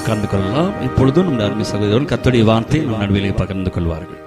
உட்கார்ந்து கொள்ளலாம் இப்பொழுதும் நம்முடைய அருமை சகோதரர்கள் கத்துடைய வார்த்தை நம் நடுவிலே பகிர்ந்து கொள்வார்கள்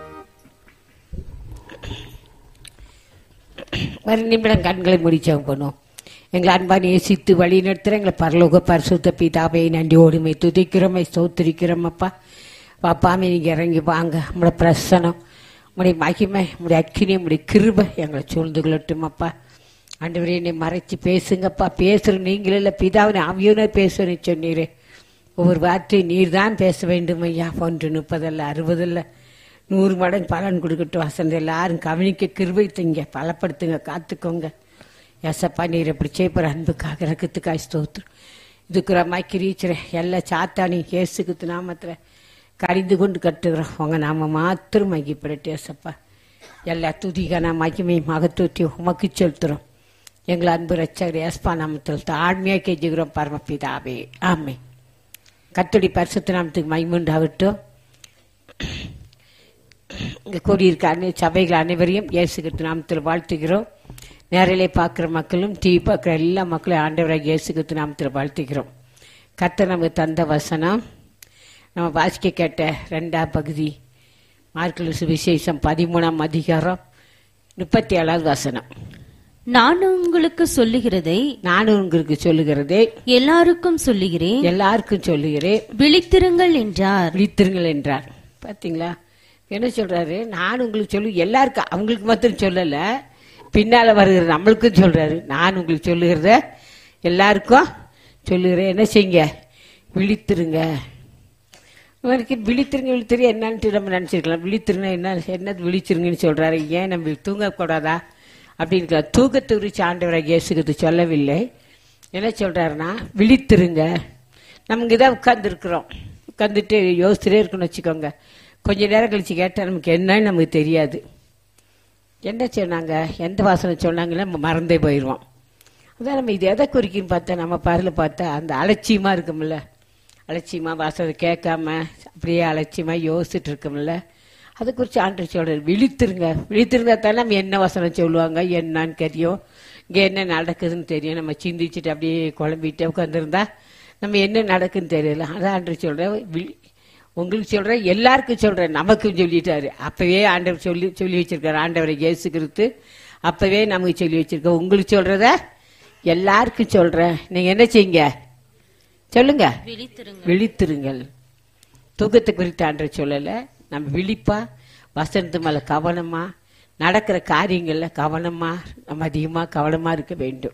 ஒரு நிமிடம் கண்களை முடிச்சவங்க பண்ணுவோம் எங்களை அன்பா நேசித்து வழி நடத்துகிற எங்களை பரலோக பரிசுத்த பிதாவை நன்றியோடுமை துதிக்கிறோமை ஸ்தோத்திரிக்கிறோம் அப்பா பாப்பாமே நீங்கள் இறங்கி வாங்க உங்களோட பிரசனம் உங்களுடைய மகிமை உங்களுடைய அக்கினி உங்களுடைய கிருபை எங்களை சூழ்ந்து கொள்ளட்டும் அப்பா ஆண்டவரே என்னை மறைச்சு பேசுங்கப்பா பேசுகிற நீங்களே இல்லை பிதாவின் ஆவியோனர் பேசுறேன்னு சொன்னீரே ஒவ்வொரு வார்த்தையும் நீர் தான் பேச வேண்டும் ஐயா ஒன்று முப்பதல்ல அறுபதல்ல நூறு மடங்கு பலன் கொடுக்கட்டும் வசந்த எல்லாரும் கவனிக்க கிருபை திங்க பலப்படுத்துங்க காத்துக்கோங்க எசப்பா நீர் எப்படி செய்யப்படுற அன்புக்காக ரக்கத்துக்காய் ஸ்தோத்திரம் இதுக்குறமாய் கிரீச்சிறேன் எல்லா சாத்தானி இயேசுக்கு நாமத்தில் கரிந்து கொண்டு கட்டுகிறோம் உங்க நாம மாத்திரம் மகிப்படட்டு ஏசப்பா எல்லா துதிகான மகிமை மகத்துவத்தை உமக்கு செலுத்துறோம் எங்களை அன்பு ரச்சகர் ஏஸ்பா நாமத்தில் தாழ்மையாக கெஞ்சுகிறோம் பரமபிதாவே ஆமே கத்தடி பரிசுத்த நாமத்துக்கு மகிமுண்டாகட்டும் இங்கே கூடியிருக்க அனை சபைகள் அனைவரையும் இயேசு கிறிஸ்து நாமத்தில் வாழ்த்துகிறோம் நேரிலே பார்க்குற மக்களும் டிவி பார்க்குற எல்லா மக்களும் ஆண்டவராக இயேசு கிறிஸ்து நாமத்தில் வாழ்த்துகிறோம் கர்த்தர் நமக்கு தந்த வசனம் நம்ம வாசிக்க கேட்ட ரெண்டாம் பகுதி மார்க்கல் சுவிசேஷம் பதிமூணாம் அதிகாரம் முப்பத்தி ஏழாவது வசனம் நான் உங்களுக்கு சொல்லுகிறதை நானும் உங்களுக்கு சொல்லுகிறதே எல்லாருக்கும் சொல்லுகிறேன் எல்லாருக்கும் சொல்லுகிறேன் விழித்திருங்கள் என்றார் விழித்திருங்கள் என்றார் பாத்தீங்களா என்ன சொல்றாரு நான் உங்களுக்கு சொல்லு எல்லாருக்கும் அவங்களுக்கு மாத்திரம் சொல்லல பின்னால வருகிற நம்மளுக்கும் சொல்றாரு நான் உங்களுக்கு சொல்லுகிறத எல்லாருக்கும் சொல்லுகிறேன் என்ன செய்யுங்க விழித்திருங்க இவனுக்கு விழித்திருங்க விழித்திரு என்னன்ட்டு நம்ம நினைச்சிருக்கலாம் விழித்திருங்க என்ன என்னது விழிச்சிருங்கன்னு சொல்றாரு ஏன் நம்ம தூங்கக்கூடாதா அப்படின்னு தூக்கத்தை குறித்து ஆண்டவராக இயேசுக்கு சொல்லவில்லை என்ன சொல்றாருன்னா விழித்திருங்க நமக்கு இதான் உட்காந்துருக்குறோம் உட்காந்துட்டு யோசிச்சுட்டே இருக்கணும்னு வச்சுக்கோங்க கொஞ்ச நேரம் கழிச்சு கேட்டால் நமக்கு என்னன்னு நமக்கு தெரியாது என்ன சொன்னாங்க எந்த வாசனை சொன்னாங்களே நம்ம மறந்தே போயிடுவோம் அதான் நம்ம இது எதை குறிக்குன்னு பார்த்தா நம்ம பாரில் பார்த்தா அந்த அலட்சியமாக இருக்கும்ல அலட்சியமாக வாசனை கேட்காம அப்படியே அலட்சியமாக யோசிச்சுட்டு இருக்கோம்ல அதை குறித்து ஆண்டு சொல்றாரு விழித்திருங்க விழித்திருந்தா தானே நம்ம என்ன வசனம் சொல்லுவாங்க என்னன்னு தெரியும் இங்கே என்ன நடக்குதுன்னு தெரியும் நம்ம சிந்திச்சுட்டு அப்படியே குழம்பிட்டு உட்காந்துருந்தா நம்ம என்ன நடக்குன்னு தெரியல அதான் ஆண்டு சொல்கிறேன் விழி உங்களுக்கு சொல்கிறேன் எல்லாருக்கும் சொல்கிறேன் நமக்கும் சொல்லிட்டாரு அப்போவே ஆண்டவர் சொல்லி சொல்லி வச்சிருக்காரு ஆண்டவரை இயேசு கிறிஸ்து அப்போவே நமக்கு சொல்லி வச்சிருக்க உங்களுக்கு சொல்கிறத எல்லாருக்கும் சொல்கிறேன் நீங்கள் என்ன செய்யுங்க சொல்லுங்க விழித்திருங்கள் தூக்கத்தை குறித்து ஆண்டவர் சொல்லலை நம்ம விழிப்பா வசனத்து மேலே கவனமா நடக்கிற காரியங்கள்ல கவனமா நம்ம அதிகமாக கவனமா இருக்க வேண்டும்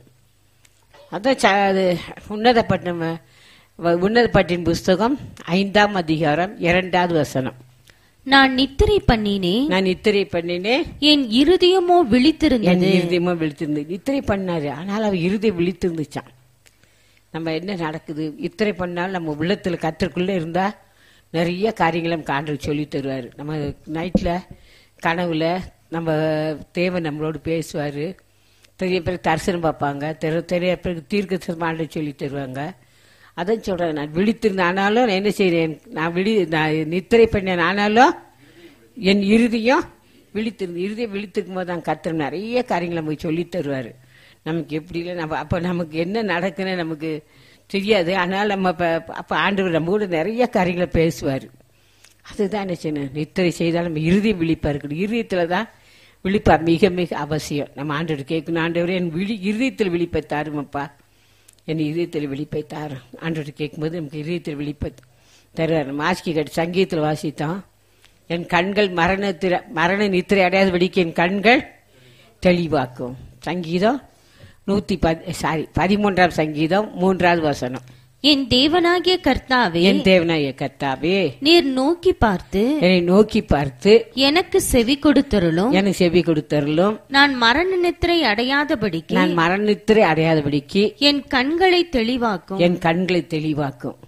அதான் ச- அது உன்னதப்பட்டினம் வ- உன்னதப்பட்டின் புஸ்தகம் ஐந்தாம் அதிகாரம் இரண்டாவது வசனம் நான் நித்திரை பண்ணினேன் நான் நித்திரை பண்ணினேன் என் இருதயமோ என் விழித்திருந்தது இருதயமா விழித்திருந்தது இத்திரை பண்ணாரு ஆனால் அவர் இருதயம் விழித்திருந்துச்சான் நம்ம என்ன நடக்குது இத்திரை பண்ணாலும் நம்ம உள்ளத்துல கத்திற்குள்ள இருந்தா நிறைய காரியங்களை நமக்கு ஆண்டவர் சொல்லி தருவார் நம்ம நைட்ல கனவுல நம்ம தேவன் நம்மளோடு பேசுவார் பெரிய பேர் தரிசனம் பார்ப்பாங்க தெரு தெரிய பேருக்கு தீர்க்க தரிசனம் ஆண்டவர் சொல்லி தருவாங்க அதான் சொல்றேன் நான் விழித்திருந்தேன் ஆனாலும் நான் என்ன செய்றேன் நான் விழி நான் நித்திரை பண்ணேன் ஆனாலும் என் இறுதியும் விழித்திருந்து இறுதியை விழித்திருக்கும் போது தான் கர்த்தர் நிறைய காரியங்களை நமக்கு சொல்லி தருவார் நமக்கு எப்படி இல்லை நம்ம அப்போ நமக்கு என்ன நடக்குன்னு நமக்கு தெரியாது ஆனால் நம்ம இப்போ அப்போ ஆண்டவர் நம்ம கூட நிறைய காரியங்களை பேசுவார் அதுதான் என்ன செய்யணும் நித்திரை செய்தால் நம்ம இறுதி விழிப்பாக இருக்கணும் இறுதியத்தில் தான் விழிப்பா மிக மிக அவசியம் நம்ம ஆண்டவர் கேட்கணும் ஆண்டவர் என் விழி இறுதியத்தில் விழிப்பை தாருமப்பா என் இதயத்தில் விழிப்பை தாரும் ஆண்டவர் கேட்கும்போது நமக்கு இதயத்தில் விழிப்பை தருவார் நம்ம ஆசிக்கு கட்டி சங்கீதத்தில் வாசித்தோம் என் கண்கள் மரணத்தில் மரண நித்திரை அடையாதபடிக்கு என் கண்கள் தெளிவாக்கும் சங்கீதம் நூத்தி பதி சாரி பதிமூன்றாம் சங்கீதம் மூன்றாவது வசனம் என் தேவனாகிய கர்த்தாவே என் தேவனாய கர்த்தாவே நீர் நோக்கி பார்த்து என்னை நோக்கி பார்த்து எனக்கு செவி கொடுத்தருளும் எனக்கு செவி கொடுத்தருளும் நான் மரண நித்திரை அடையாதபடிக்கு நான் மரணத்திரை அடையாதபடிக்கு என் கண்களை தெளிவாக்கும் என் கண்களை தெளிவாக்கும்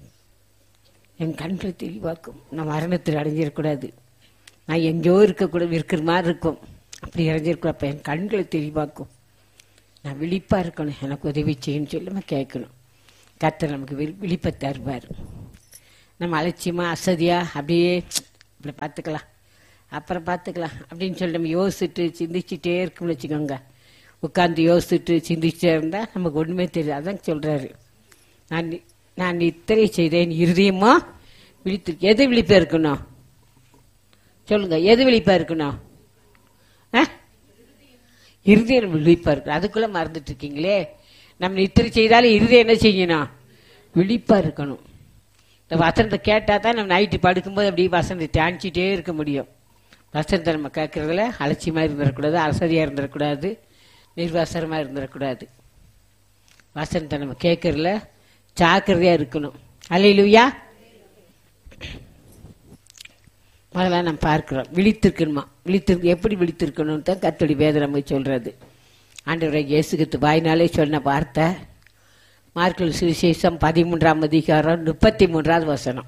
என் கண்களை தெளிவாக்கும் நான் மரணத்தில் அடைஞ்சிடக்கூடாது நான் எங்கேயோ இருக்கக்கூடாது இருக்கிற மாதிரி இருக்கும் அப்படி இறஞ்சிருக்கூடாது அப்போ என் கண்களை தெளிவாக்கும் நான் விழிப்பா இருக்கணும் எனக்கு உதவி செய்யணும்னு சொல்லி நம்ம கேட்கணும் கர்த்தர் நமக்கு வி விழிப்பை தருவார் நம்ம அலட்சியமா அசதியா அப்படியே இப்படி பார்த்துக்கலாம் அப்புறம் பார்த்துக்கலாம் அப்படின்னு சொல்லி நம்ம யோசிச்சுட்டு சிந்திச்சுட்டே இருக்கோம்னு வச்சுக்கோங்க உட்காந்து யோசிச்சுட்டு சிந்திச்சுட்டே இருந்தால் நமக்கு ஒன்றுமே தெரியாது அதான் சொல்கிறாரு நான் நி- நான் நித்திரை செய்தேன் இருதயமா விழித்து எது விழிப்பா இருக்கணும் சொல்லுங்க எது விழிப்பா இருக்கணும் ஆ? இருதயம் விழிப்பா இருக்கு அதுக்குள்ள மறந்துட்டு இருக்கீங்களே நம்ம நித்திரை செய்தாலும் இருதயம் என்ன செய்யணும் விழிப்பா இருக்கணும் இந்த வசனத்தை கேட்டா தான் நம்ம நைட்டு படுக்கும்போது அப்படியே வசனத்தை தியானிச்சுட்டே இருக்க முடியும் வசனத்தை நம்ம கேட்கறதுல அலட்சியமா இருந்துடக்கூடாது அசதியா இருந்துடக்கூடாது நிர்வாசரமா இருந்துடக்கூடாது வசனத்தை நம்ம கேட்கறதுல ஜாக்கிரதையா இருக்கணும் அல்லையிலுயா முதல்ல நம்ம பார்க்கிறோம் விழித்திருக்கணுமா விழித்திருக்கு எப்படி விழித்திருக்கணும்னு தான் கத்தோடி வேதனை நமக்கு சொல்றது ஆண்டவரை இயேசுகித்து வாய்னாலே சொன்ன வார்த்தை மார்க்கல் சுவிசேஷம் பதிமூன்றாம் அதிகாரம் முப்பத்தி மூன்றாவது வசனம்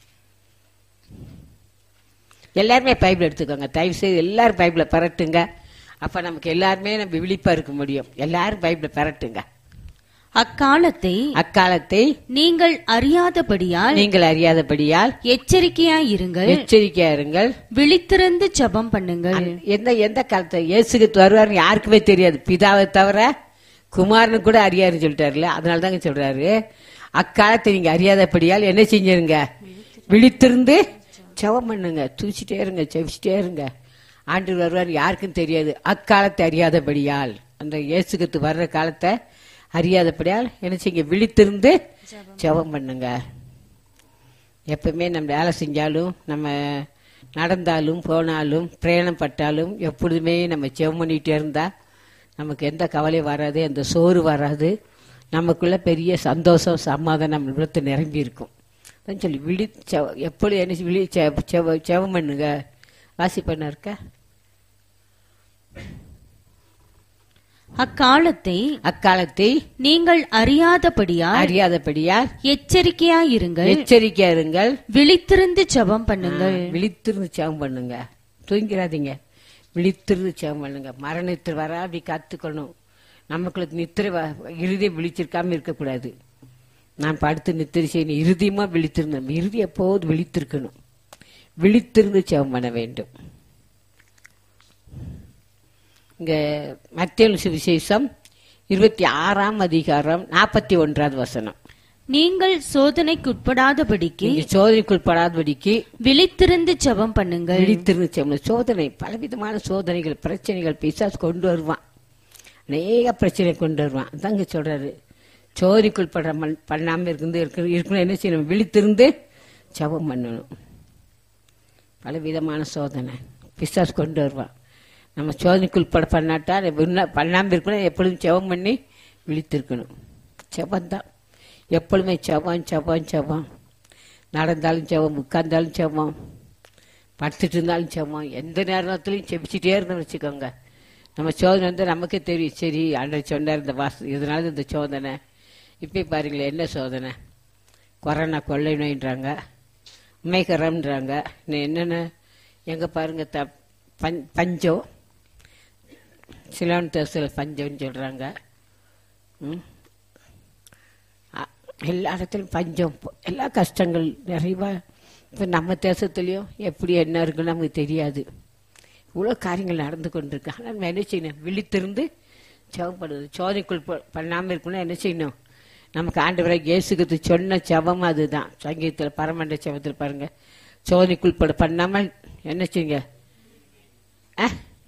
எல்லாருமே பைபிள் எடுத்துக்கோங்க தயவு செய்து எல்லாரும் பைபிளை பரட்டுங்க அப்ப நமக்கு எல்லாருமே நம்ம விழிப்பா இருக்க முடியும் எல்லாரும் பைபிளை பரட்டுங்க அக்காலத்தை அக்காலத்தை நீங்கள் அறியாதபடியால் நீங்கள் அறியாதபடியால் எச்சரிக்கையாயிருங்கள் எச்சரிக்கையா இருங்கள் விழித்திருந்து ஜெபம் பண்ணுங்கள் எந்த எந்த காலத்தை இயேசுக்கு வருவாருன்னு யாருக்குமே தெரியாது பிதாவை தவிர குமாரனு கூட அறியாருன்னு சொல்லிட்டாருல அதனால தாங்க சொல்றாரு அக்காலத்தை நீங்க அறியாதபடியால் என்ன செஞ்சிருங்க விழித்திருந்து ஜெபம் பண்ணுங்க தூச்சிட்டே இருங்க செவிச்சிட்டே இருங்க ஆண்டு வருவார் யாருக்கும் தெரியாது அக்காலத்தை அறியாதபடியால் அந்த இயேசுக்கு வர்ற காலத்தை அறியாதபடியால் என்ன செய்யுங்க விழித்திருந்து ஜெபம் பண்ணுங்க எப்பவுமே நம்ம வேலை செஞ்சாலும் நம்ம நடந்தாலும் போனாலும் பிரயாணம் பட்டாலும் எப்பொழுதுமே நம்ம ஜெபம் பண்ணிகிட்டே இருந்தா நமக்கு எந்த கவலையும் வராது எந்த சோறு வராது நமக்குள்ள பெரிய சந்தோஷம் சமாதானம் நம்ம விழுத்து நிரம்பி இருக்கும் அதான் சொல்லி விழி செவ- எப்பொழுது என்ன செய்~ விழி செவ- செவ- ஜெபம் பண்ணுங்க வாசி பண்ண இருக்க அக்காலத்தை அக்காலத்தை நீங்கள் அறியாதபடியால் அறியாதபடியால் எச்சரிக்கையாயிருங்கள் எச்சரிக்கையா இருங்கள் விழித்திருந்து ஜெபம் பண்ணுங்கள் விழித்திருந்து ஜெபம் பண்ணுங்க தூங்கிறாதீங்க விழித்திருந்து ஜெபம் பண்ணுங்க மரணத்தில் வர அப்படி காத்துக்கணும் நமக்கு நித்திரை வ- இறுதியை விழிச்சிருக்காம இருக்கக்கூடாது நான் படுத்து நித்திரை செய்யணும் இறுதியமா விழித்திருந்தோம் இறுதி எப்போது விழித்திருக்கணும் விழித்திருந்து ஜெபம் பண்ண வேண்டும் இங்க மத்திய சுவிசேஷம் இருபத்தி ஆறாம் அதிகாரம் நாற்பத்தி ஒன்றாவது வசனம் நீங்கள் சோதனைக்குட்படாதபடிக்கு நீங்க சோதனைக்குட்படாதபடிக்கு விழித்திருந்து ஜெபம் பண்ணுங்கள் விழித்திருந்துச்சு சோதனை பலவிதமான சோதனைகள் பிரச்சனைகள் பிசாசு கொண்டு வருவான் அநேக பிரச்சனை கொண்டு வருவான் அதாங்க சொல்றாரு சோதனைக்குள் பட பண்ணாம இருந்து இருக்கு- இருக்கணும் என்ன செய்யணும் விழித்திருந்து ஜெபம் பண்ணணும் பலவிதமான சோதனை பிசாசு கொண்டு வருவான் நம்ம சோதனைக்குள் பட பண்ணாட்டா இன்னும் பண்ணாம இருக்கணும் எப்பொழுதும் ஜெபம் பண்ணி விழித்திருக்கணும் ஜெபம் எப்பொழுதுமே ஜெபம் ஜெபம் ஜெபம் நடந்தாலும் ஜெபம் உட்கார்ந்தாலும் ஜெபம் படுத்துட்டு இருந்தாலும் ஜெபம் எந்த நேரத்துலையும் செபிச்சிட்டே இருந்தோம்னு வச்சுக்கோங்க நம்ம சோதனை வந்து நமக்கே தெரியும் சரி ஆண்டவர் சொன்னார் இந்த வாச இதனால இந்த சோதனை இப்போ பாருங்களேன் என்ன சோதனை கொரோனா கொள்ளை நோயின்றாங்க உண்மைக்கரம்ன்றாங்க இன்னும் என்னென்ன எங்கே பாருங்க த பஞ் பஞ்சம் சிலோன் தேசத்தில் பஞ்சம்னு சொல்கிறாங்க ம் அ- எல்லா இடத்துலையும் பஞ்சம் ப- எல்லா கஷ்டங்கள் நிறைவா இப்போ நம்ம தேசத்துலேயும் எப்படி என்ன இருக்குன்னு நமக்கு தெரியாது இவ்வளோ காரியங்கள் நடந்து கொண்டிருக்கு ஆனால் நம்ம என்ன செய்யணும் விழித்திருந்து ஜெபப்படுது சோதனைக்குள் ப- பண்ணாமல் இருக்கணும் என்ன செய்யணும் நமக்கு ஆண்டவரை இயேசுக்கு சொன்ன ஜெபம் அதுதான் சங்கீதத்தில் பரமண்ட ஜெபத்தில் பாருங்க சோதனைக்குள் பட பண்ணாமல் என்ன செய்யுங்க ஆ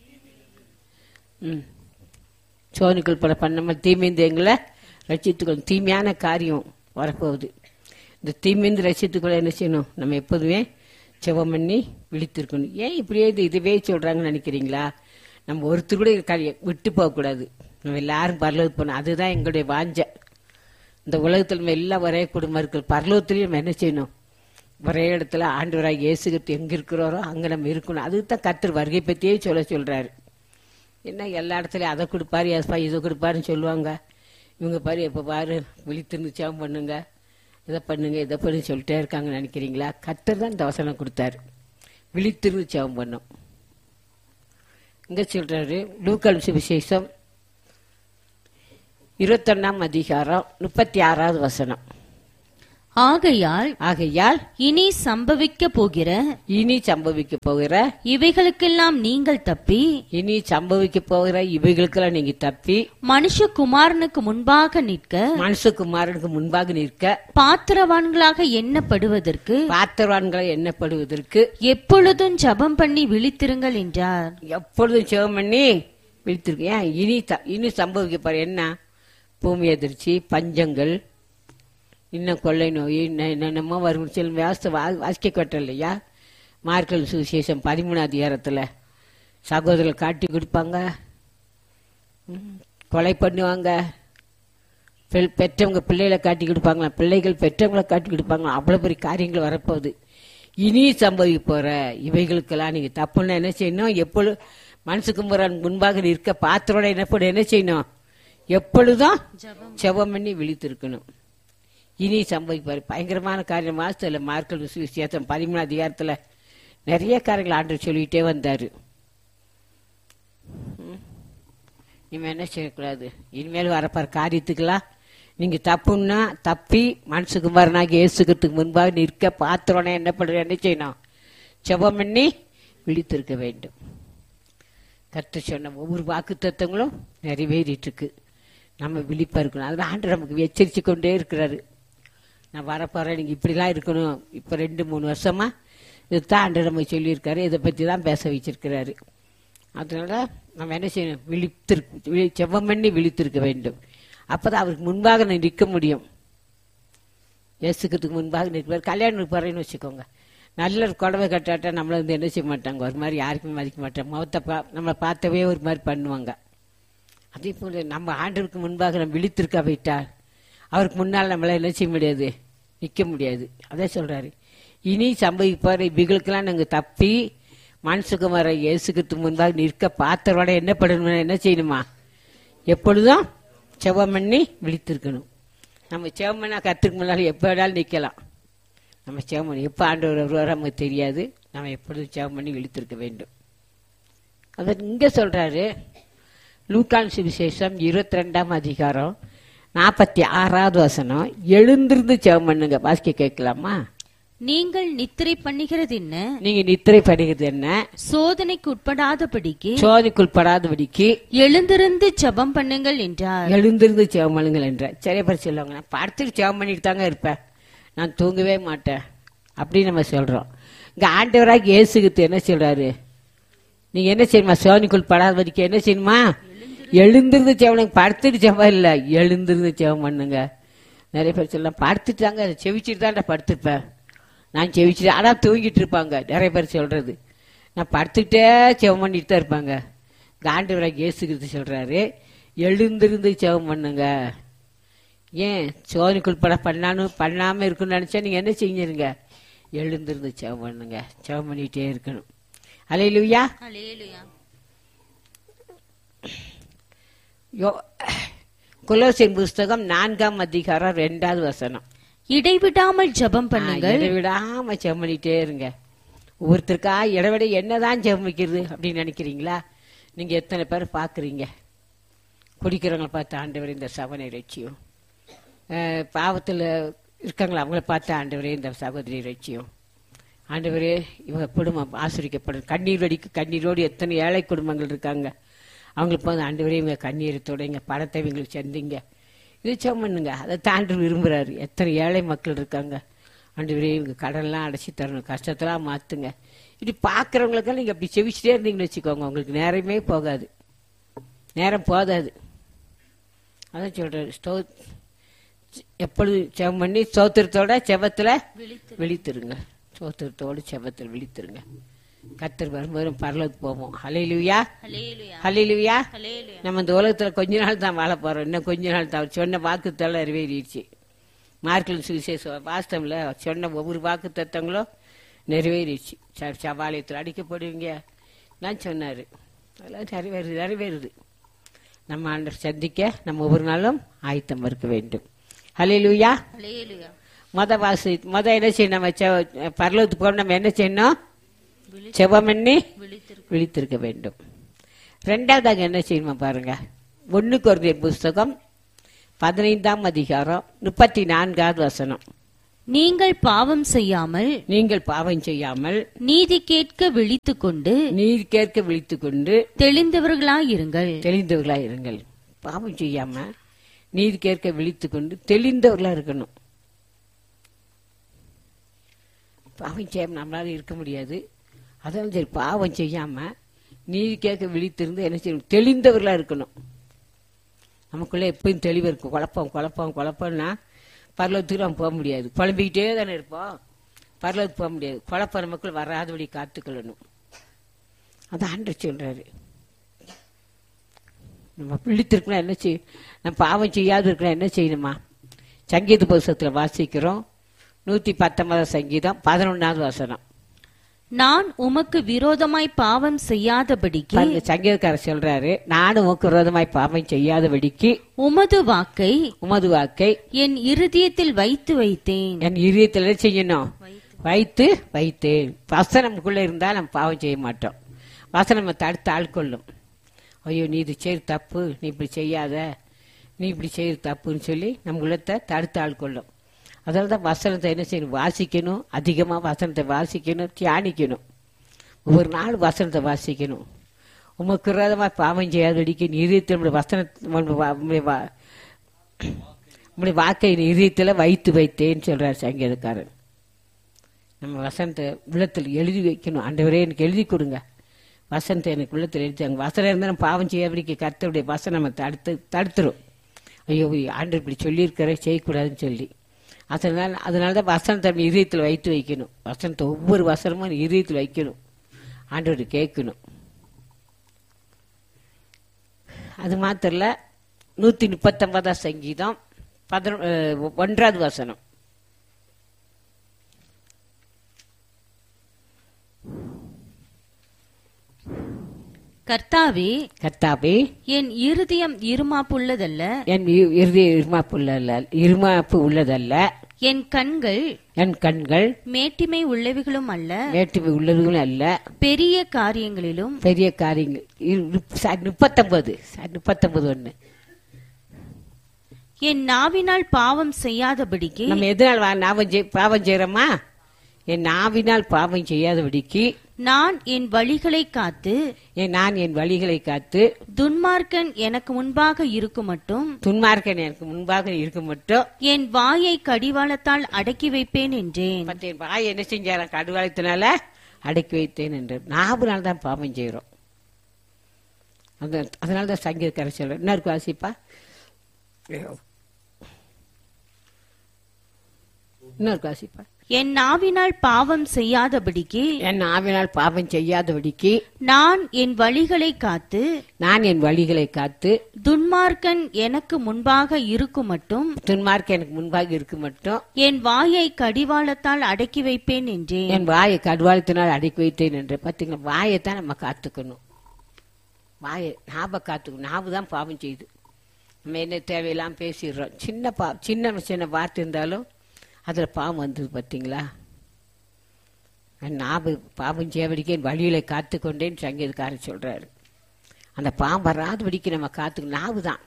ம் சோதனைக்குள் பட பண்ணாமல் தீமைந்து எங்களை ரட்சித்துக்கொள்ளும் தீமையான காரியம் வரப்போகுது இந்த தீமைந்து ரட்சித்துக்கொள்ள என்ன செய்யணும் நம்ம எப்போதுமே செவம் பண்ணி விழித்திருக்கணும் ஏன் இப்படியே இது இதுவே சொல்றாங்கன்னு நினைக்கிறீங்களா நம்ம ஒருத்தர் கூட க- விட்டு போகக்கூடாது நம்ம எல்லாரும் பரலோகத்துக்கு போகணும் அதுதான் எங்களுடைய வாஞ்சை இந்த உலகத்தில் நம்ம எல்லாம் ஒரே குடும்பம் இருக்கு பரலோகத்திலையும் நம்ம என்ன செய்யணும் ஒரே இடத்துல ஆண்டவராக இயேசுகிட்டு எங்க இருக்கிறோரோ அங்க நம்ம இருக்கணும் அதுக்கு தான் கர்த்தர் வருகை பத்தியே சொல்ல சொல்றாரு என்ன எல்லா இடத்துலயும் அதை கொடுப்பாரு ஏசப்பா இதை கொடுப்பாருன்னு சொல்லுவாங்க இவங்க பாரு எப்போ பாரு விழித்திருந்து ஜெபம் பண்ணுங்க இதை பண்ணுங்க இதை பண்ணு சொல்லிட்டே இருக்காங்கன்னு நினைக்கிறீங்களா கர்த்தர் தான் இந்த வசனம் கொடுத்தாரு விழித்திருந்து ஜெபம் பண்ணும் இங்க சொல்றாரு லூக்கல் சுவிசேஷம் இருபத்தொன்னாம் அதிகாரம் முப்பத்தி ஆறாவது வசனம் ஆகையால் ஆகையால் இனி சம்பவிக்க போகிற இனி சம்பவிக்க போகிற இவைகளுக்கெல்லாம் நீங்கள் தப்பி இனி சம்பவிக்க போகிற இவைகளுக்கெல்லாம் நீங்க தப்பி மனுஷகுமாரனுக்கு முன்பாக நிற்க மனுஷகுமாரனுக்கு முன்பாக நிற்க பாத்திரவான்களாக எண்ணப்படுவதற்கு பாத்திரவான்களை எண்ணப்படுவதற்கு எப்பொழுதும் ஜெபம் பண்ணி விழித்திருங்கள் என்றார் எப்பொழுதும் சிவம் பண்ணி விழித்திருக்கு ஏன் இனி த- இனி சம்பவிக்க போற என்ன பூமி எதிர்ச்சி பஞ்சங்கள் இன்னும் கொள்ளை நோய் இன்னும் என்னென்னமோ வரும் சில வியாசத்தை வா வாசிக்க கட்டல இல்லையா மார்க்கல் சுவிசேஷம் பதிமூணாம் அதிகாரத்தில் சகோதரர்கள் காட்டி கொடுப்பாங்க ம், கொலை பண்ணுவாங்க பெல்- பெற்றவங்க பிள்ளைகளை காட்டி கொடுப்பாங்களா பிள்ளைகள் பெற்றவங்களை காட்டி கொடுப்பாங்களா அவ்வளோ பெரிய காரியங்கள் வரப்போகுது இனி சம்பவிக்க போற இவைகளுக்கெல்லாம் நீங்க தப்புன்னா என்ன செய்யணும் எப்பொழுது மனசு கும்புறான் முன்பாக நிற்க பாத்திரோட என்ன பண்ண என்ன செய்யணும் எப்பொழுதும் செவம் பண்ணி விழித்திருக்கணும் இனி சம்பவிப்பார் பயங்கரமான காரியம் மாசத்துல மார்க்கல் விசேஷம் பதிமூணு அதிகாரத்துல நிறைய காரியங்கள் ஆண்டு சொல்லிட்டே வந்தாரு இனிமே என்ன செய்யக்கூடாது இனிமேல் வரப்பார் காரியத்துக்கெல்லாம் நீங்க தப்புன்னா தப்பி மனசுக்கு மரணாகி இயேசுக்கிறதுக்கு முன்பாக நிற்க பாத்திரோனே என்ன பண்ற என்ன செய்யணும் செபம் பண்ணி விழித்திருக்க வேண்டும் கர்த்த சொன்ன ஒவ்வொரு வாக்கு தத்துவங்களும் நிறைவேறிட்டு இருக்கு நம்ம விழிப்பா இருக்கணும் அதில் ஆண்டு நமக்கு எச்சரித்து கொண்டே இருக்கிறாரு நான் வரப்போறேன் நீங்க இப்படிலாம் இருக்கணும் இப்போ ரெண்டு மூணு வருஷமா இதுதான் ஆண்டு நம்ம சொல்லியிருக்காரு இதை பற்றி தான் பேச வச்சிருக்கிறாரு அதனால நம்ம என்ன செய்யணும் விழித்திருக்கு விழி- செவ்வம் பண்ணி விழித்திருக்க வேண்டும் அப்பதான் அவருக்கு முன்பாக நான் நிற்க முடியும் இயேசுக்கிறதுக்கு முன்பாக நிற்பார் கல்யாணம் போறேன்னு வச்சுக்கோங்க நல்ல ஒரு புடவை கட்டாட்டா நம்மள வந்து என்ன செய்ய மாட்டாங்க ஒரு மாதிரி யாருக்குமே மதிக்க மாட்டாங்க முகத்தை பா நம்மளை பார்த்தவே ஒரு மாதிரி பண்ணுவாங்க அதே போல நம்ம ஆண்டவருக்கு முன்பாக நம்ம விழித்திருக்க வைத்தால் அவருக்கு முன்னால் நம்மளால என்ன செய்ய முடியாது நிற்க முடியாது அதே சொல்றாரு இனி சம்பவிப்பார் இவைகளுக்கெல்லாம் நாங்கள் தப்பி மனசுக்குமார இயேசுக்கிறதுக்கு முன்பாக நிற்க பாத்திரோட என்ன பண்ணணும் என்ன செய்யணுமா எப்பொழுதும் செவம் பண்ணி விழித்திருக்கணும் நம்ம செவம் பண்ணா கத்துக்கு முன்னால் எப்போ வேணாலும் நிற்கலாம் நம்ம செவம் பண்ணி எப்போ ஆண்டவர் வருவாரோ நமக்கு தெரியாது நம்ம எப்பொழுதும் செவம் பண்ணி விழித்திருக்க வேண்டும் அதை இங்க சொல்றாரு லூக்கான் சுவிசேஷம் இருபத்தி ரெண்டாம் அதிகாரம் நாற்பத்தி ஆறாவது வசனம் எழுந்திருந்து செவம் பண்ணுங்க வாசிக்க கேட்கலாமா நீங்கள் நித்திரை பண்ணுகிறது என்ன நீங்க நித்திரை பண்ணுகிறது என்ன சோதனைக்கு உட்படாதபடிக்கு சோதிக்குள்படாதபடிக்கு எழுந்திருந்து ஜெபம் பண்ணுங்கள் என்றார் எழுந்திருந்து செவம் பண்ணுங்கள் என்ற சில பேர் சொல்லுவாங்க நான் படுத்துட்டு செவம் பண்ணிட்டு தாங்க இருப்பேன் நான் தூங்கவே மாட்டேன் அப்படின்னு நம்ம சொல்றோம் இங்க ஆண்டவராக இயேசுகிட்டு என்ன சொல்றாரு நீங்க என்ன செய்யணுமா சோனிக்குள் படாதபடிக்கு என்ன செய்யணுமா எழுந்திருந்து செவனுங்க படுத்துட்டு செவம் இல்ல எழுந்திருந்து செவம் பண்ணுங்க நிறைய பேர் சொல்லலாம் படுத்துட்டாங்க செவிச்சிட்டு தான்டா படுத்துருப்பேன் நான் செவிச்சிட்டு ஆனா தூங்கிட்டு இருப்பாங்க நிறைய பேர் சொல்றது நான் படுத்துக்கிட்டே செவம் பண்ணிட்டு தான் இருப்பாங்க காண்டவராக இயேசுகிறது சொல்றாரு எழுந்திருந்து செவம் பண்ணுங்க ஏன் சோதனைக்குள் பட பண்ணாலும் பண்ணாம இருக்குன்னு நினைச்சா நீங்க என்ன செஞ்சிருங்க எழுந்திருந்து செவம் பண்ணுங்க செவம் பண்ணிட்டே இருக்கணும் அலையிலுயா யோ குலோசின் புஸ்தகம் நான்காம் அதிகாரம் ரெண்டாவது வசனம் இடைவிடாமல் ஜெபம் பண்ணுங்கள் இடைவிடாம செவம் பண்ணிட்டே இருங்க ஒருத்தருக்கா இடைவிட என்னதான் செவம் வைக்கிறது அப்படின்னு நினைக்கிறீங்களா நீங்க எத்தனை பேர் பாக்குறீங்க குடிக்கிறவங்களை பார்த்து ஆண்டவர் இந்த சவனை ரட்சியும் அஹ், பாவத்துல இருக்காங்களா அவங்கள பார்த்து ஆண்டவரே இந்த சகோதரி ரட்சியும் ஆண்டவரே இவங்க குடும்பம் ஆசிரிக்கப்படும் கண்ணீர் வடிக்கு கண்ணீரோடு எத்தனை ஏழை குடும்பங்கள் இருக்காங்க அவங்களுக்கு வந்து ஆண்டவரே இவங்க கண்ணீரத்தோட இங்க பணத்தை இவங்களுக்கு செந்தீங்க இது பண்ணுங்க அதை தாண்டி விரும்புறாரு எத்தனை ஏழை மக்கள் இருக்காங்க ஆண்டவரே இவங்க கடன்லாம் அடைச்சி தரணும் கஷ்டத்தெல்லாம் மாத்துங்க இப்படி பார்க்கறவங்களுக்கெல்லாம் நீங்க அப்படி செவிச்சிட்டே இருந்தீங்கன்னு வச்சுக்கோங்க உங்களுக்கு நேரமே போகாது நேரம் போதாது அதான் சொல்றாரு ஸ்டோ எப்பொழுது செவம் பண்ணி சோத்திரத்தோட செவத்துல விழித்திருங்க சோத்திரத்தோடு செவத்தில் விழித்திருங்க கத்தர் வரும்போது பரலோக்கு போவோம் ஹலையிலுயா ஹலையிலுயா நம்ம இந்த உலகத்துல கொஞ்ச நாள் தான் வாழ போறோம் இன்னும் கொஞ்ச நாள் தான் அவர் சொன்ன வாக்கு தள்ள நிறைவேறிடுச்சு மார்க்கல் சுவிசேஷம் வாஸ்தவம்ல சொன்ன ஒவ்வொரு வாக்கு தத்தங்களும் நிறைவேறிடுச்சு ச- சபாலயத்தில் அடிக்கப்படுவீங்க நான் சொன்னாரு அதெல்லாம் நிறைவேறுது நிறைவேறுது நம்ம ஆண்டர் சந்திக்க நம்ம ஒவ்வொரு நாளும் ஆயத்தம் இருக்க வேண்டும் ஹலையிலுயா மொத வாசி மொத என்ன செய்யணும் நம்ம செவ- பரலோகத்துக்கு போக நம்ம என்ன செய்யணும் செவம் பண்ணி விழித்திருக்க வேண்டும் ரெண்டாவதாக என்ன செய்யணுமா பாருங்க ஒண்ணுக்கு ஒரு புஸ்தகம் பதினைந்தாம் அதிகாரம் முப்பத்தி நான்காவது வசனம் நீங்கள் பாவம் செய்யாமல் நீங்கள் பாவம் செய்யாமல் நீதி கேட்க விழித்துக் கொண்டு நீர் கேட்க விழித்துக் கொண்டு தெளிந்தவர்களாயிருங்கள் தெளிந்தவர்களாக இருங்கள் பாவம் செய்யாம நீர் கேட்க விழித்துக் கொண்டு தெளிந்தவர்களா இருக்கணும் பாவம் செய்யாம நம்மளால இருக்க முடியாது அதான் சரி பாவம் செய்யாம நீர் கேட்க விழித்திருந்து என்ன செய்யணும் தெளிந்தவர்களா இருக்கணும் நமக்குள்ள எப்பயும் தெளிவு இருக்கும் குழப்பம் குழப்பம் குழப்பம்னா பரலோகத்துக்கு நம்ம போக முடியாது குழம்பிக்கிட்டே தானே இருப்போம் பரலோகத்துக்கு போக முடியாது குழப்பம் நமக்குள்ள வராதபடி காத்துக்கொள்ளணும் அதான் ஆண்டு சொல்றாரு நம்ம விழித்திருக்கணும் என்ன செய்ய நம்ம பாவம் செய்யாது இருக்கணும் என்ன செய்யணுமா சங்கீத புஸ்தகத்தில் வாசிக்கிறோம் நூத்தி பத்தொன்பதாம் சங்கீதம் பதினொன்னாவது வசனம் நான் உமக்கு விரோதமாய் பாவம் செய்யாதபடிக்கு பாருங்க சங்கீதக்காரர் சொல்றாரு நானும் உனக்கு விரோதமாய் பாவம் செய்யாதபடிக்கு உமது வாக்கை உமது வாக்கை என் இருதயத்தில் வைத்து வைத்தேன் என் இதயத்தில் என்ன செய்யணும் வைத்து வைத்தேன் வசனம் நமக்குள்ள இருந்தா நம்ம பாவம் செய்ய மாட்டோம் வசனம் நம்ம தடுத்து ஆள்கொள்ளும் ஐயோ நீ இது செய்ய தப்பு நீ இப்படி செய்யாத நீ இப்படி செய்யற தப்புன்னு சொல்லி நம்ம உள்ளத்தை தடுத்து ஆள்கொள்ளும் அதனால தான் வசனத்தை என்ன செய்யணும் வாசிக்கணும் அதிகமாக வசனத்தை வாசிக்கணும் தியானிக்கணும் ஒவ்வொரு நாள் வசனத்தை வாசிக்கணும் உமக்கு விரோதமாக பாவம் செய்யாதடிக்கு நீ இதயத்தில் நம்முடைய வசனத்தை நம்முடைய வா- நம்முடைய வா- நம்முடைய வாக்கை நீ இதயத்தில் வைத்து வைத்தேன்னு சொல்றார் சங்கீதக்காரன் நம்ம வசனத்தை உள்ளத்தில் எழுதி வைக்கணும் ஆண்டவரே எனக்கு எழுதி கொடுங்க வசனத்தை எனக்கு உள்ளத்தில் எழுதி அங்கே வசனம் இருந்தால் நம்ம பாவம் செய்யாதபடிக்கு கர்த்தருடைய வசனம் நம்ம தடுத்து தடுத்துரும் ஐயோ ஆண்டு இப்படி சொல்லியிருக்கிற செய்யக்கூடாதுன்னு சொல்லி அதனால அதனால தான் வசனத்தை நம்ம இதயத்தில் வைத்து வைக்கணும் வசனத்தை ஒவ்வொரு வசனமும் இதயத்தில் வைக்கணும் ஆண்டவர் கேட்கணும் அது மாத்திரம் இல்ல நூத்தி முப்பத்தொன்பதாம் சங்கீதம் பதினொ அஹ், ஒன்றாவது வசனம் கர்த்தாவே கர்த்தாவே என் இருதயம் இருமாப்புள்ளதல்ல என் இ- இருதய இருமாப்பு உள்ளதல்ல இருமாப்பு உள்ளதல்ல என் கண்கள் என் கண்கள் மேட்டிமை உள்ளவைகளும் அல்ல வேற்றுமை உள்ளதுகளும் அல்ல பெரிய காரியங்களிலும் பெரிய காரியங்கள் இரு- முப்ப- சாரி, முப்பத்தொன்பது சாரி, முப்பத்தொன்பது ஒண்ணு என் நாவினால் பாவம் செய்யாதபடிக்கு நம்ம எதனால் வா- நாவம் செய்- பாவம் செய்யறோமா என் நாவினால் பாவம் செய்யாதபடிக்கு நான் என் வழிகளை காத்து என் நான் என் வழிகளை காத்து துன்மார்க்கன் எனக்கு முன்பாக இருக்கும் மட்டும் துன்மார்க்கன் எனக்கு முன்பாக இருக்க மட்டும் என் வாயை கடிவாளத்தால் அடக்கி வைப்பேன் என்றேன் மற்ற வாய் என்ன செஞ்சாராம் கடுவாளத்தினால அடக்கி வைத்தேன் என்று நாவுனால தான் பாவம் செய்கிறோம் அந்த அதனால தான் சங்கீதக்காரர் சொல்றேன் என்ன இருக்கு வாசிப்பா என்ன இருக்கு வாசிப்பா என் நாவினால் பாவம் செய்யாதபடிக்கு என் நாவினால் பாவம் செய்யாதபடிக்கு நான் என் வழிகளை காத்து நான் என் வழிகளை காத்து துன்மார்க்கன் எனக்கு முன்பாக இருக்கும் மட்டும் துன்மார்க்க எனக்கு முன்பாக இருக்க மட்டும் என் வாயை கடிவாளத்தால் அடக்கி வைப்பேன் என்றேன் என் வாயை கடுவாளத்தினால் அடக்கி வைத்தேன் என்று பார்த்தீங்களா வாயை தான் நம்ம காத்துக்கணும் வாயை ஞாபகம் காத்துக்கணும் நாவு தான் பாவம் செய்யுது நம்ம என்ன தேவையெல்லாம் பேசிடுறோம் சின்ன பா சின்ன சின்ன வார்த்தை இருந்தாலும் அதில் பாவம் வந்தது பார்த்தீங்களா நாபு பாவம் செய்யபடிக்கு என் வழியில காத்துக்கொண்டேன்னு சங்கீதக்காரர் சொல்றாரு அந்த பாவம் வராதபடிக்கு நம்ம காத்துக்கணும் நாவு தான்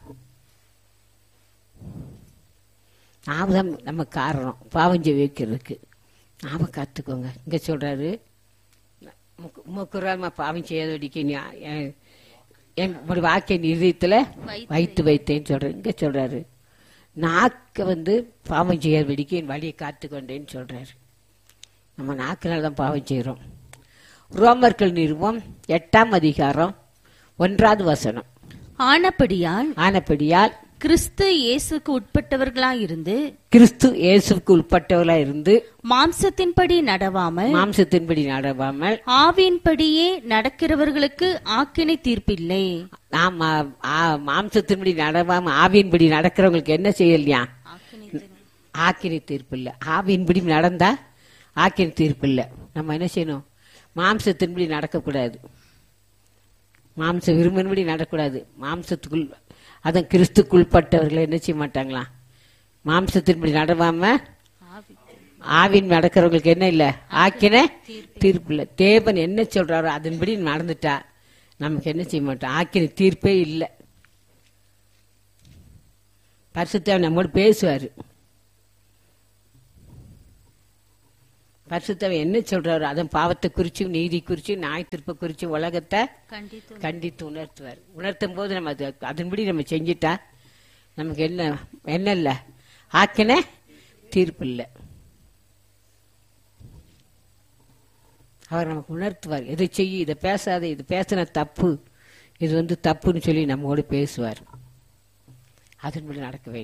நாவு தான் நம்ம காரணம் பாவம் செய்ய வைக்கிறதுக்கு நாம காத்துக்கோங்க இங்க சொல்றாரு முக்குறாம பாவம் செய்யாதபடிக்கு நீ என் என் உங்களுடைய வாக்கை நிறுத்தத்துல வைத்து வைத்தேன்னு சொல்றாரு இங்க சொல்றாரு நாக்க வந்து பாவம் செய்யாதபடிக்கு என் வழியை காத்துக்கொண்டேன்னு சொல்றாரு நம்ம நாக்கினால தான் பாவம் செய்கிறோம் ரோமர்கள் நிறுவம் எட்டாம் அதிகாரம் ஒன்றாவது வசனம் ஆனபடியால் ஆனப்படியால் கிறிஸ்து இயேசுக்கு உட்பட்டவர்களாயிருந்து கிறிஸ்து இயேசுக்கு உட்பட்டவர்களா இருந்து மாம்சத்தின்படி நடவாமல் மாம்சத்தின்படி நடவாமல் ஆவியின்படியே நடக்கிறவர்களுக்கு ஆக்கினை தீர்ப்பில்லை நாம் மா- ஆ- மாம்சத்தின்படி நடவாம ஆவியின்படி நடக்கிறவங்களுக்கு என்ன செய்யலையா ஆக்கினை தீர்ப்பு இல்லை ஆவியின்படி நடந்தா ஆக்கினை தீர்ப்பு இல்லை நம்ம என்ன செய்யணும் மாம்சத்தின்படி நடக்கக்கூடாது மாம்ச விரும்பின்படி நடக்கக்கூடாது மாம்சத்துக்குள் அதான் கிறிஸ்துக்குள்பட்டவர்களை என்ன செய்ய மாட்டாங்களாம் மாம்சத்தின்படி நடவாம ஆவின் நடக்கிறவங்களுக்கு என்ன இல்ல ஆக்கின தீர்ப்பு இல்ல தேவன் என்ன சொல்றாரோ அதன்படி நடந்துட்டா நமக்கு என்ன செய்ய மாட்டோம் ஆக்கின தீர்ப்பே இல்லை பரிசுத்தவர் நம்மோடு பேசுவாரு பரிசுத்தவன் என்ன சொல்றாரு அதன் பாவத்தை குறிச்சும் நீதி குறிச்சும் நாய் திருப்ப குறிச்சும் உலகத்தை கண்டித்து கண்டித்து உணர்த்துவார் உணர்த்தும் போது நம்ம அது அதன்படி நம்ம செஞ்சிட்டா நமக்கு என்ன என்ன இல்லை ஆக்கின தீர்ப்பு இல்லை அவர் நமக்கு உணர்த்துவார் எதை செய்ய இதை பேசாத இது பேசின தப்பு இது வந்து தப்புன்னு சொல்லி நம்மோடு பேசுவார் அதன்படி நடக்க வேண்டும்